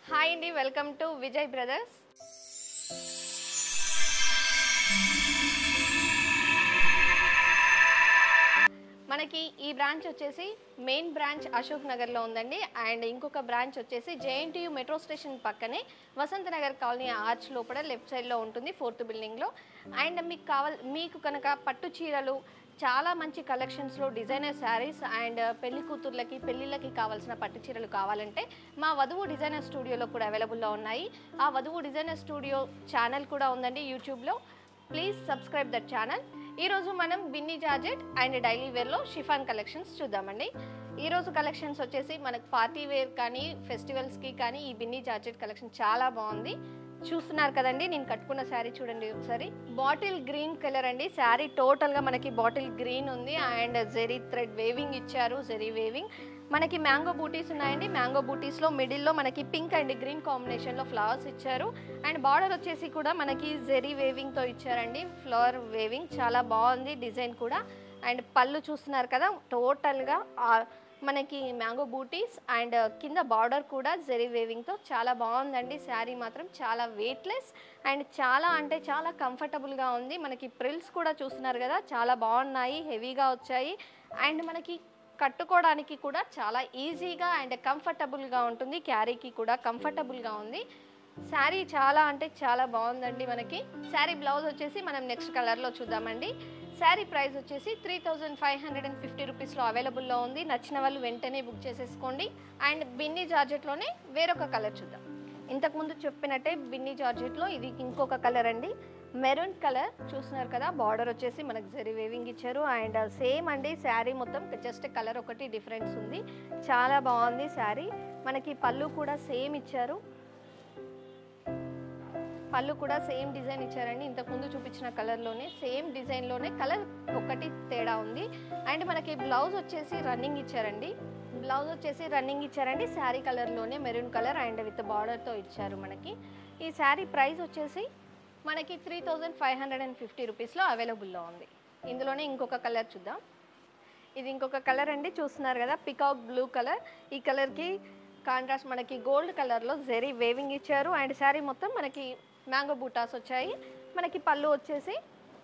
hi అండి welcome to Vijay brothers మనకి ఈ బ్రాంచ్ వచ్చేసి మెయిన్ బ్రాంచ్ అశోక్ నగర్లో ఉందండి అండ్ ఇంకొక బ్రాంచ్ వచ్చేసి జేఎన్టీయు మెట్రో స్టేషన్ పక్కనే వసంత నగర్ కాలనీ ఆర్చ్ లోపల లెఫ్ట్ సైడ్లో ఉంటుంది ఫోర్త్ బిల్డింగ్లో అండ్ మీకు కావాల్ మీకు కనుక పట్టు చీరలు చాలా మంచి కలెక్షన్స్లో డిజైనర్ శారీస్ అండ్ పెళ్లి కూతుర్లకి పెళ్ళిళ్ళకి కావాల్సిన పట్టు చీరలు కావాలంటే మా వధువు డిజైనర్ స్టూడియోలో కూడా అవైలబుల్లో ఉన్నాయి ఆ వధువు డిజైనర్ స్టూడియో ఛానల్ కూడా ఉందండి యూట్యూబ్లో ప్లీజ్ సబ్స్క్రైబ్ దట్ ఛానల్ ఈరోజు మనం బిన్నీ జార్జెట్ అండ్ డైలీ వేర్లో షిఫాన్ కలెక్షన్స్ చూద్దామండి ఈరోజు కలెక్షన్స్ వచ్చేసి మనకు పార్టీ వేర్ కానీ ఫెస్టివల్స్కి కానీ ఈ బిన్నీ జార్జెట్ కలెక్షన్ చాలా బాగుంది చూస్తున్నారు కదండి నేను కట్టుకున్న శారీ చూడండి ఒకసారి బాటిల్ గ్రీన్ కలర్ అండి శారీ టోటల్గా మనకి బాటిల్ గ్రీన్ ఉంది అండ్ జెరీ థ్రెడ్ వేవింగ్ ఇచ్చారు జెరీ వేవింగ్ మనకి మ్యాంగో బూటీస్ ఉన్నాయండి మ్యాంగో బూటీస్లో మిడిల్లో మనకి పింక్ అండ్ గ్రీన్ కాంబినేషన్లో ఫ్లవర్స్ ఇచ్చారు అండ్ బార్డర్ వచ్చేసి కూడా మనకి జెరీ వేవింగ్తో ఇచ్చారండి ఫ్లవర్ వేవింగ్ చాలా బాగుంది డిజైన్ కూడా అండ్ పళ్ళు చూస్తున్నారు కదా టోటల్గా మనకి మ్యాంగో బూటీస్ అండ్ కింద బార్డర్ కూడా జెరీ వేవింగ్తో చాలా బాగుందండి శారీ మాత్రం చాలా వెయిట్లెస్ అండ్ చాలా అంటే చాలా కంఫర్టబుల్గా ఉంది మనకి ప్రిల్స్ కూడా చూస్తున్నారు కదా చాలా బాగున్నాయి హెవీగా వచ్చాయి అండ్ మనకి కట్టుకోవడానికి కూడా చాలా ఈజీగా అండ్ కంఫర్టబుల్గా ఉంటుంది క్యారీకి కూడా కంఫర్టబుల్గా ఉంది శారీ చాలా అంటే చాలా బాగుందండి మనకి శారీ బ్లౌజ్ వచ్చేసి మనం నెక్స్ట్ కలర్లో చూద్దామండి శారీ ప్రైస్ వచ్చేసి three thousand five hundred and fifty రూపీస్లో అవైలబుల్లో ఉంది నచ్చిన వాళ్ళు వెంటనే బుక్ చేసేసుకోండి అండ్ బిన్నీ జార్జెట్లోనే వేరొక కలర్ చూద్దాం ఇంతకుముందు చెప్పినట్టే బిన్నీ జార్జెట్లో ఇది ఇంకొక కలర్ అండి మెరూన్ కలర్ చూస్తున్నారు కదా బార్డర్ వచ్చేసి మనకు జరి వేవింగ్ ఇచ్చారు అండ్ సేమ్ అండి శారీ మొత్తం జస్ట్ కలర్ ఒకటి డిఫరెన్స్ ఉంది చాలా బాగుంది శారీ మనకి పళ్ళు కూడా సేమ్ ఇచ్చారు పళ్ళు కూడా సేమ్ డిజైన్ ఇచ్చారండి ఇంతకుముందు చూపించిన కలర్లోనే సేమ్ డిజైన్లోనే కలర్ ఒకటి తేడా ఉంది అండ్ మనకి బ్లౌజ్ వచ్చేసి రన్నింగ్ ఇచ్చారండి బ్లౌజ్ వచ్చేసి రన్నింగ్ ఇచ్చారండి శారీ కలర్లోనే మెరూన్ కలర్ అండ్ విత్ బార్డర్తో ఇచ్చారు మనకి ఈ శారీ ప్రైస్ వచ్చేసి మనకి three thousand five hundred and fifty రూపీస్లో అవైలబుల్లో ఉంది ఇందులోనే ఇంకొక కలర్ చూద్దాం ఇది ఇంకొక కలర్ అండి చూస్తున్నారు కదా పికాక్ బ్లూ కలర్ ఈ కలర్కి కాంట్రాస్ట్ మనకి గోల్డ్ కలర్లో జెరీ వేవింగ్ ఇచ్చారు అండ్ శారీ మొత్తం మనకి మ్యాంగో బూటాస్ వచ్చాయి మనకి పళ్ళు వచ్చేసి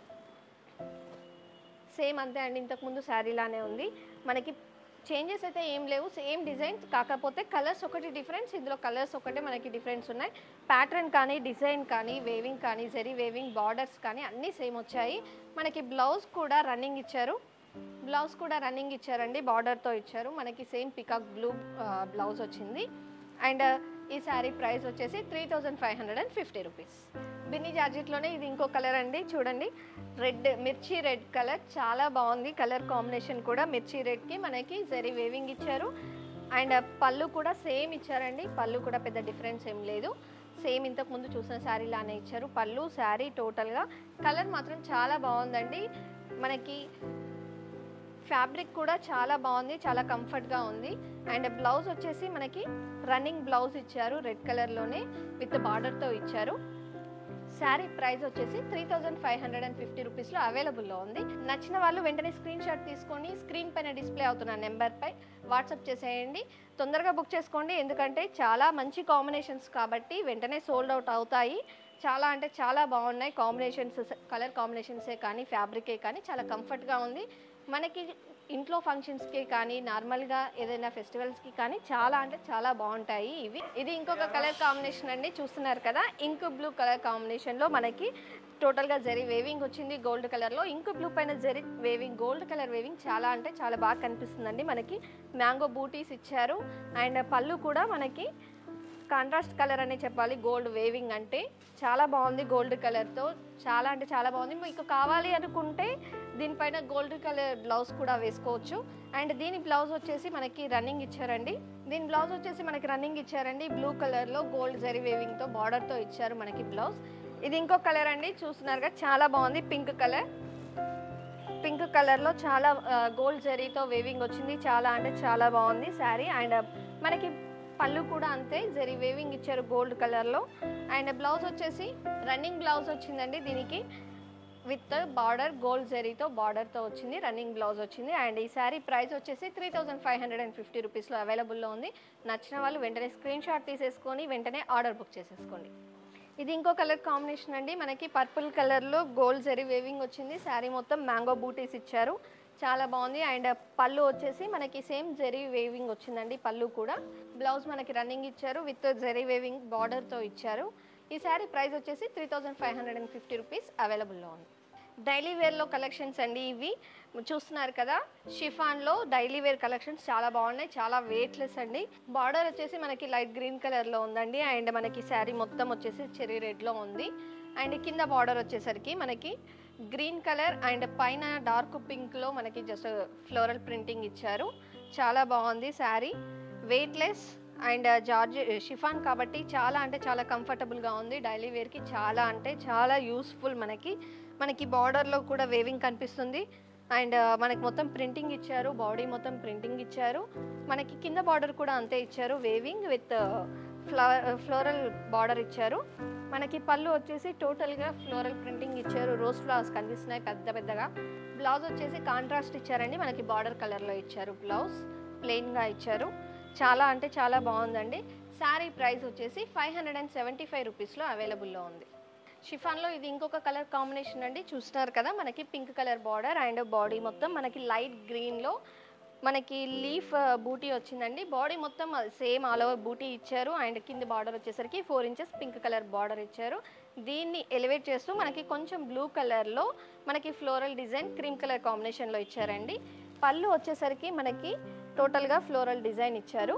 సేమ్ అంతే అండి ఇంతకుముందు శారీలానే ఉంది మనకి చేంజెస్ అయితే ఏం లేవు సేమ్ డిజైన్స్ కాకపోతే కలర్స్ ఒకటి డిఫరెన్స్ ఇందులో కలర్స్ ఒకటే మనకి డిఫరెన్స్ ఉన్నాయి ప్యాటర్న్ కానీ డిజైన్ కానీ వేవింగ్ కానీ జెరీ వేవింగ్ బార్డర్స్ కానీ అన్నీ సేమ్ వచ్చాయి మనకి బ్లౌజ్ కూడా రన్నింగ్ ఇచ్చారు బ్లౌజ్ కూడా రన్నింగ్ ఇచ్చారండి బార్డర్తో ఇచ్చారు మనకి సేమ్ పికాక్ బ్లూ బ్లౌజ్ వచ్చింది అండ్ ఈ శారీ ప్రైస్ వచ్చేసి three thousand five hundred and fifty rupees Binny జార్జెట్లోనే ఇది ఇంకో కలర్ అండి చూడండి రెడ్ మిర్చి రెడ్ కలర్ చాలా బాగుంది కలర్ కాంబినేషన్ కూడా మిర్చి రెడ్కి మనకి జరీ వేవింగ్ ఇచ్చారు అండ్ పళ్ళు కూడా సేమ్ ఇచ్చారండి పళ్ళు కూడా పెద్ద డిఫరెన్స్ ఏం లేదు సేమ్ ఇంతకు ముందు చూసిన శారీ లానే ఇచ్చారు పళ్ళు శారీ టోటల్గా కలర్ మాత్రం చాలా బాగుందండి మనకి ఫ్యాబ్రిక్ కూడా చాలా బాగుంది చాలా కంఫర్ట్గా ఉంది అండ్ బ్లౌజ్ వచ్చేసి మనకి రన్నింగ్ బ్లౌజ్ ఇచ్చారు రెడ్ కలర్లోనే విత్ బార్డర్తో ఇచ్చారు శారీ ప్రైస్ వచ్చేసి three thousand five hundred and fifty రూపీస్లో అవైలబుల్లో ఉంది నచ్చిన వాళ్ళు వెంటనే స్క్రీన్ షాట్ తీసుకొని స్క్రీన్ పైన డిస్ప్లే అవుతున్న నెంబర్పై వాట్సాప్ చేసేయండి తొందరగా బుక్ చేసుకోండి ఎందుకంటే చాలా మంచి కాంబినేషన్స్ కాబట్టి వెంటనే సోల్డ్ అవుట్ అవుతాయి చాలా అంటే చాలా బాగున్నాయి కాంబినేషన్స్ కలర్ కాంబినేషన్సే కానీ ఫ్యాబ్రికే కానీ చాలా కంఫర్ట్గా ఉంది మనకి ఇంట్లో ఫంక్షన్స్కి కానీ నార్మల్గా ఏదైనా ఫెస్టివల్స్కి కానీ చాలా అంటే చాలా బాగుంటాయి ఇవి ఇది ఇంకొక కలర్ కాంబినేషన్ అండి చూస్తున్నారు కదా ఇంక్ బ్లూ కలర్ కాంబినేషన్లో మనకి టోటల్గా జరీ వేవింగ్ వచ్చింది గోల్డ్ కలర్లో ఇంక్ బ్లూ పైన zari weaving gold colour weaving చాలా అంటే చాలా బాగా కనిపిస్తుందండి మనకి మ్యాంగో బూటీస్ ఇచ్చారు అండ్ పళ్ళు కూడా మనకి కాంట్రాస్ట్ కలర్ అనే చెప్పాలి గోల్డ్ వేవింగ్ అంటే చాలా బాగుంది గోల్డ్ కలర్తో చాలా అంటే చాలా బాగుంది మీకు కావాలి అనుకుంటే దీనిపైన గోల్డ్ కలర్ బ్లౌజ్ కూడా వేసుకోవచ్చు అండ్ దీని బ్లౌజ్ వచ్చేసి మనకి రన్నింగ్ ఇచ్చారండి దీని బ్లౌజ్ వచ్చేసి మనకి రన్నింగ్ ఇచ్చారండి బ్లూ కలర్లో గోల్డ్ జరీ వేవింగ్తో బార్డర్తో ఇచ్చారు మనకి బ్లౌజ్ ఇది ఇంకో కలర్ అండి చూస్తున్నారుగా చాలా బాగుంది పింక్ కలర్ పింక్ కలర్లో చాలా గోల్డ్ జరీతో వేవింగ్ వచ్చింది చాలా అంటే చాలా బాగుంది శారీ అండ్ మనకి పళ్ళు కూడా అంతే జరీ వేవింగ్ ఇచ్చారు గోల్డ్ కలర్లో అండ్ బ్లౌజ్ వచ్చేసి రన్నింగ్ బ్లౌజ్ వచ్చిందండి దీనికి విత్ బార్డర్ గోల్డ్ జెరీతో బార్డర్తో వచ్చింది రన్నింగ్ బ్లౌజ్ వచ్చింది అండ్ ఈ శారీ ప్రైస్ వచ్చేసి three thousand five hundred and fifty రూపీస్లో అవైలబుల్లో ఉంది నచ్చిన వాళ్ళు వెంటనే స్క్రీన్ షాట్ తీసేసుకొని వెంటనే ఆర్డర్ బుక్ చేసేసుకోండి ఇది ఇంకో కలర్ కాంబినేషన్ అండి మనకి పర్పుల్ కలర్లో గోల్డ్ జెరీ వేవింగ్ వచ్చింది శారీ మొత్తం మ్యాంగో బూటీస్ ఇచ్చారు చాలా బాగుంది అండ్ పళ్ళు వచ్చేసి మనకి సేమ్ జెరీ వేవింగ్ వచ్చిందండి పళ్ళు కూడా బ్లౌజ్ మనకి రన్నింగ్ ఇచ్చారు విత్ జెరీ వేవింగ్ బార్డర్తో ఇచ్చారు ఈ శారీ ప్రైస్ వచ్చేసి three thousand five hundred and fifty rupees అవైలబుల్లో ఉంది డైలీ వేర్లో కలెక్షన్స్ అండి ఇవి చూస్తున్నారు కదా షిఫాన్లో డైలీ వేర్ కలెక్షన్స్ చాలా బాగున్నాయి చాలా వెయిట్లెస్ అండి బార్డర్ వచ్చేసి మనకి లైట్ గ్రీన్ కలర్లో ఉందండి అండ్ మనకి శారీ మొత్తం వచ్చేసి చెరీ రెడ్లో ఉంది అండ్ కింద బార్డర్ వచ్చేసరికి మనకి గ్రీన్ కలర్ అండ్ పైన డార్క్ పింక్లో మనకి జస్ట్ ఫ్లోరల్ ప్రింటింగ్ ఇచ్చారు చాలా బాగుంది sari weightless and georgette chiffon కాబట్టి చాలా అంటే చాలా కంఫర్టబుల్గా ఉంది డైలీ వేర్కి చాలా అంటే చాలా యూస్ఫుల్ మనకి మనకి బార్డర్లో కూడా వేవింగ్ కనిపిస్తుంది అండ్ మనకి మొత్తం ప్రింటింగ్ ఇచ్చారు బాడీ మొత్తం ప్రింటింగ్ ఇచ్చారు మనకి కింద బార్డర్ కూడా అంతే ఇచ్చారు weaving with flower floral border ఇచ్చారు మనకి పళ్ళు వచ్చేసి టోటల్గా ఫ్లోరల్ ప్రింటింగ్ ఇచ్చారు రోజ్ ఫ్లవర్స్ కనిపిస్తున్నాయి పెద్ద పెద్దగా బ్లౌజ్ వచ్చేసి కాంట్రాస్ట్ ఇచ్చారండి మనకి బార్డర్ కలర్లో ఇచ్చారు బ్లౌజ్ ప్లెయిన్గా ఇచ్చారు చాలా అంటే చాలా బాగుందండి శారీ ప్రైస్ వచ్చేసి five hundred and seventy five రూపీస్లో అవైలబుల్లో ఉంది షిఫాన్లో ఇది ఇంకొక కలర్ కాంబినేషన్ అండి చూస్తున్నారు కదా మనకి pink colour border and body మొత్తం మనకి లైట్ గ్రీన్లో మనకి లీఫ్ బూటీ వచ్చిందండి బాడీ మొత్తం సేమ్ ఆల్ ఓవర్ బూటీ ఇచ్చారు అండ్ కింద బార్డర్ వచ్చేసరికి four inches pink colour border ఇచ్చారు దీన్ని ఎలివేట్ చేస్తూ మనకి కొంచెం బ్లూ కలర్లో మనకి ఫ్లోరల్ డిజైన్ క్రీమ్ కలర్ కాంబినేషన్లో ఇచ్చారండి పళ్ళు వచ్చేసరికి మనకి టోటల్గా ఫ్లోరల్ డిజైన్ ఇచ్చారు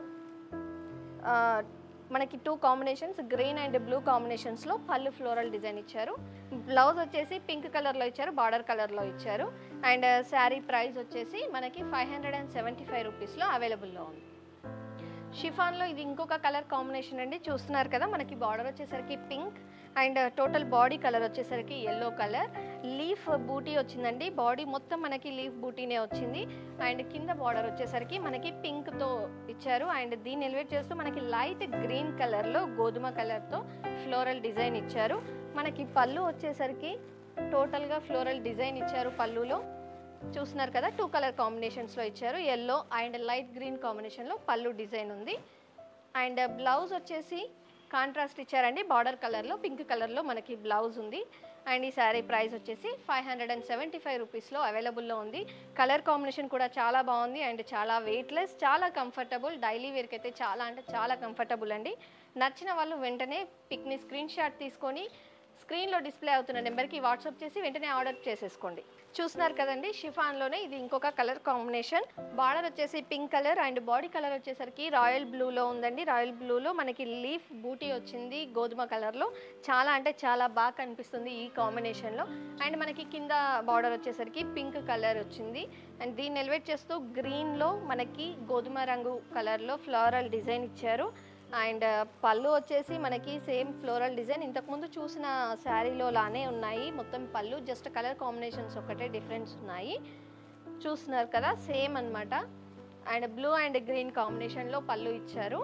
ఆ, మనకి two combinations green and blue కాంబినేషన్స్లో పళ్ళు ఫ్లోరల్ డిజైన్ ఇచ్చారు బ్లౌజ్ వచ్చేసి పింక్ కలర్లో ఇచ్చారు బార్డర్ కలర్లో ఇచ్చారు అండ్ శారీ ప్రైస్ వచ్చేసి మనకి five hundred and seventy five రూపీస్లో అవైలబుల్లో ఉంది షిఫాన్లో ఇది ఇంకొక కలర్ కాంబినేషన్ అండి చూస్తున్నారు కదా మనకి బార్డర్ వచ్చేసరికి pink and total body colour వచ్చేసరికి ఎల్లో కలర్ లీఫ్ బూటీ వచ్చిందండి బాడీ మొత్తం మనకి లీఫ్ బూటీనే వచ్చింది అండ్ కింద బార్డర్ వచ్చేసరికి మనకి పింక్తో ఇచ్చారు అండ్ దీన్ని ఎలివేట్ చేస్తూ మనకి లైట్ గ్రీన్ కలర్లో గోధుమ కలర్తో ఫ్లోరల్ డిజైన్ ఇచ్చారు మనకి పళ్ళు వచ్చేసరికి టోటల్గా ఫ్లోరల్ డిజైన్ ఇచ్చారు పళ్ళులో చూస్తున్నారు కదా టూ కలర్ కాంబినేషన్స్లో ఇచ్చారు ఎల్లో అండ్ లైట్ గ్రీన్ కాంబినేషన్లో పళ్ళు డిజైన్ ఉంది అండ్ బ్లౌజ్ వచ్చేసి కాంట్రాస్ట్ ఇచ్చారండి బార్డర్ కలర్లో పింక్ కలర్లో మనకి బ్లౌజ్ ఉంది అండ్ ఈ శారీ ప్రైస్ వచ్చేసి five hundred and seventy five రూపీస్లో అవైలబుల్లో ఉంది కలర్ కాంబినేషన్ కూడా చాలా బాగుంది అండ్ చాలా వెయిట్లెస్ చాలా కంఫర్టబుల్ డైలీ వేర్కి అయితే చాలా అంటే చాలా కంఫర్టబుల్ అండి నచ్చిన వాళ్ళు వెంటనే పిక్ని స్క్రీన్ షాట్ తీసుకొని స్క్రీన్లో డిస్ప్లే అవుతున్న నెంబర్కి వాట్సాప్ చేసి వెంటనే ఆర్డర్ చేసేసుకోండి చూస్తున్నారు కదండి షిఫాన్లోనే ఇది ఇంకొక కలర్ కాంబినేషన్ బార్డర్ వచ్చేసి pink colour and body colour వచ్చేసరికి రాయల్ బ్లూలో ఉందండి రాయల్ బ్లూలో మనకి లీఫ్ బూటీ వచ్చింది గోధుమ కలర్లో చాలా అంటే చాలా బాగా కనిపిస్తుంది ఈ కాంబినేషన్లో అండ్ మనకి కింద బార్డర్ వచ్చేసరికి పింక్ కలర్ వచ్చింది అండ్ దీన్ని ఎలివేట్ చేస్తూ గ్రీన్లో మనకి గోధుమ రంగు కలర్లో ఫ్లోరల్ డిజైన్ ఇచ్చారు అండ్ పళ్ళు వచ్చేసి మనకి సేమ్ ఫ్లోరల్ డిజైన్ ఇంతకుముందు చూసిన శారీలో లానే ఉన్నాయి మొత్తం పళ్ళు జస్ట్ కలర్ కాంబినేషన్స్ ఒకటే డిఫరెన్స్ ఉన్నాయి చూస్తున్నారు కదా సేమ్ అన్నమాట అండ్ బ్లూ అండ్ గ్రీన్ కాంబినేషన్లో పళ్ళు ఇచ్చారు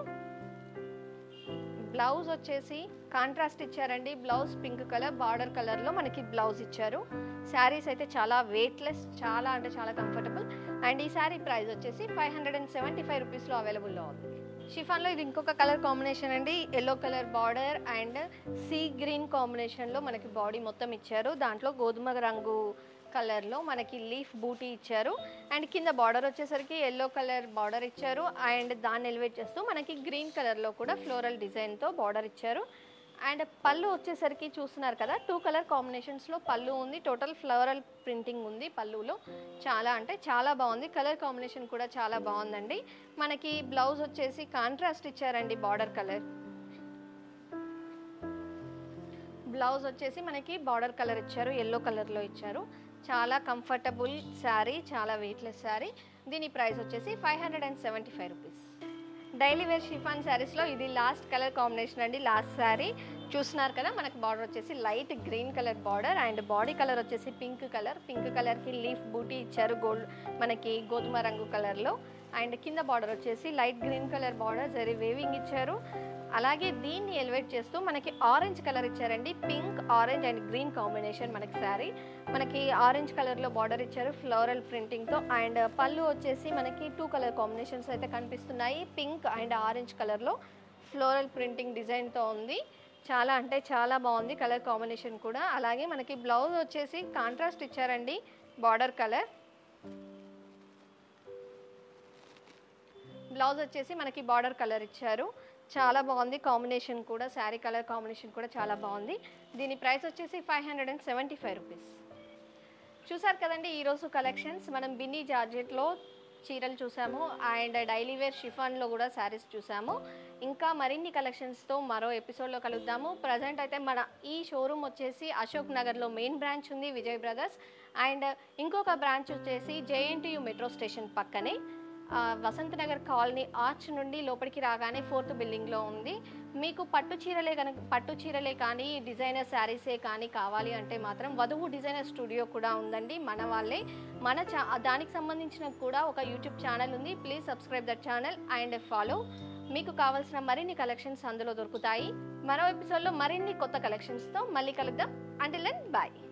బ్లౌజ్ వచ్చేసి కాంట్రాస్ట్ ఇచ్చారండి బ్లౌజ్ పింక్ కలర్ బార్డర్ కలర్లో మనకి బ్లౌజ్ ఇచ్చారు శారీస్ అయితే చాలా వెయిట్లెస్ చాలా అంటే చాలా కంఫర్టబుల్ అండ్ ఈ శారీ ప్రైస్ వచ్చేసి five hundred and seventy five రూపీస్లో అవైలబుల్లో ఉంది షిఫాన్లో ఇది ఇంకొక కలర్ కాంబినేషన్ అండి yellow colour border and sea green కాంబినేషన్లో మనకి బాడీ మొత్తం ఇచ్చారు దాంట్లో గోధుమ రంగు కలర్లో మనకి లీఫ్ బూటీ ఇచ్చారు అండ్ కింద బార్డర్ వచ్చేసరికి ఎల్లో కలర్ బార్డర్ ఇచ్చారు అండ్ దాన్ని ఎలివేట్ చేస్తూ మనకి గ్రీన్ కలర్లో కూడా ఫ్లోరల్ డిజైన్తో బార్డర్ ఇచ్చారు అండ్ పళ్ళు వచ్చేసరికి చూస్తున్నారు కదా టూ కలర్ కాంబినేషన్స్లో పళ్ళు ఉంది టోటల్ ఫ్లవరల్ ప్రింటింగ్ ఉంది పళ్ళులో చాలా అంటే చాలా బాగుంది కలర్ కాంబినేషన్ కూడా చాలా బాగుందండి మనకి బ్లౌజ్ వచ్చేసి కాంట్రాస్ట్ ఇచ్చారండి బార్డర్ కలర్ బ్లౌజ్ వచ్చేసి మనకి బార్డర్ కలర్ ఇచ్చారు ఎల్లో కలర్లో ఇచ్చారు చాలా కంఫర్టబుల్ శారీ చాలా వెయిట్లెస్ శారీ దీని ప్రైస్ వచ్చేసి five hundred and seventy five rupees daily wear chiffon శారీస్లో ఇది లాస్ట్ కలర్ కాంబినేషన్ అండి లాస్ట్ శారీ చూస్తున్నారు కదా మనకి బార్డర్ వచ్చేసి light green colour border and body colour వచ్చేసి పింక్ కలర్ పింక్ కలర్కి లీఫ్ బూటీ ఇచ్చారు గోల్డ్ మనకి గోధుమ రంగు కలర్లో అండ్ కింద బార్డర్ వచ్చేసి light green colour border zari weaving ఇచ్చారు అలాగే దీన్ని ఎలివేట్ చేస్తూ మనకి ఆరెంజ్ కలర్ ఇచ్చారండి pink orange and green combination మనకి శారీ మనకి ఆరెంజ్ కలర్లో బార్డర్ ఇచ్చారు ఫ్లోరల్ ప్రింటింగ్తో అండ్ పళ్ళు వచ్చేసి మనకి టూ కలర్ కాంబినేషన్స్ అయితే కనిపిస్తున్నాయి పింక్ అండ్ ఆరెంజ్ కలర్లో ఫ్లోరల్ ప్రింటింగ్ డిజైన్తో ఉంది చాలా అంటే చాలా బాగుంది కలర్ కాంబినేషన్ కూడా అలాగే మనకి బ్లౌజ్ వచ్చేసి కాంట్రాస్ట్ ఇచ్చారండి బార్డర్ కలర్ బ్లౌజ్ వచ్చేసి మనకి బార్డర్ కలర్ ఇచ్చారు చాలా బాగుంది కాంబినేషన్ కూడా శారీ కలర్ కాంబినేషన్ కూడా చాలా బాగుంది దీని ప్రైస్ వచ్చేసి five hundred and seventy five rupees చూసారు కదండి ఈరోజు కలెక్షన్స్ మనం బిన్నీ జార్జెట్లో చీరలు చూసాము అండ్ డైలీ వేర్ షిఫాన్లో కూడా శారీస్ చూసాము ఇంకా మరిన్ని కలెక్షన్స్తో మరో ఎపిసోడ్లో కలుద్దాము ప్రజెంట్ అయితే మన ఈ షోరూమ్ వచ్చేసి అశోక్ నగర్లో మెయిన్ బ్రాంచ్ ఉంది విజయ్ బ్రదర్స్ అండ్ ఇంకొక బ్రాంచ్ వచ్చేసి జేఎన్టీయు మెట్రో స్టేషన్ పక్కనే ఆ, వసంత్ నగర్ కాలనీ ఆర్చ్ నుండి లోపలికి రాగానే ఫోర్త్ బిల్డింగ్లో ఉంది మీకు పట్టు చీరలే కనుక పట్టు చీరలే కానీ డిజైనర్ శారీసే కానీ కావాలి అంటే మాత్రం వధువు డిజైనర్ స్టూడియో కూడా ఉందండి మన వాళ్ళే మన చా దానికి సంబంధించిన కూడా ఒక యూట్యూబ్ ఛానల్ ఉంది please subscribe that channel and follow మీకు కావాల్సిన మరిన్ని కలెక్షన్స్ అందులో దొరుకుతాయి మరో ఎపిసోడ్లో మరిన్ని కొత్త కలెక్షన్స్తో మళ్ళీ కలుద్దాం అంటిల్ దెన్ బాయ్